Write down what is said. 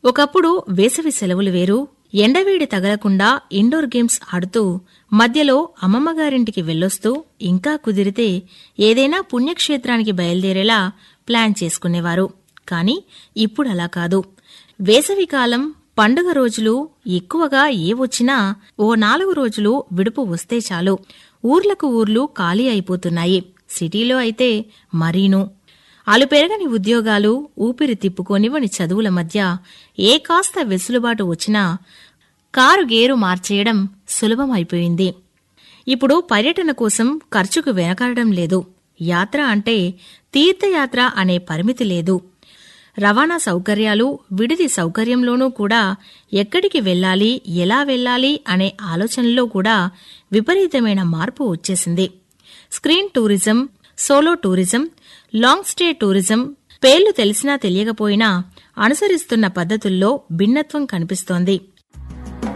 ఒకప్పుడు వేసవి సెలవులు వేరు ఎండవేడి తగలకుండా ఇండోర్ గేమ్స్ ఆడుతూ మధ్యలో అమ్మమ్మగారింటికి వెళ్ళొస్తూ ఇంకా కుదిరితే ఏదైనా పుణ్యక్షేత్రానికి బయలుదేరేలా ప్లాన్ చేసుకునేవారు కాని ఇప్పుడు అలా కాదు వేసవికాలం పండుగ రోజులు ఎక్కువగా ఏ వచ్చినా ఓ నాలుగు రోజులు విడుపు వస్తే చాలు ఊర్లకు ఊర్లు ఖాళీ అయిపోతున్నాయి సిటీలో అయితే మరీను అలు పెరగని ఉద్యోగాలు ఊపిరి తిప్పుకోనివని చదువుల మధ్య ఏ కాస్త వెసులుబాటు వచ్చినా కారు గేరు మార్చేయడం సులభమైపోయింది ఇప్పుడు పర్యటన కోసం ఖర్చుకు వెనకాడడం లేదు యాత్ర అంటే తీర్థయాత్ర అనే పరిమితి లేదు రవాణా సౌకర్యాలు విడిది సౌకర్యంలోనూ కూడా ఎక్కడికి వెళ్ళాలి ఎలా వెళ్ళాలి అనే ఆలోచనలో కూడా విపరీతమైన మార్పు వచ్చేసింది screen tourism solo tourism long stay tourism పేర్లు తెలిసినా తెలియకపోయినా అనుసరిస్తున్న పద్ధతుల్లో భిన్నత్వం కనిపిస్తోంది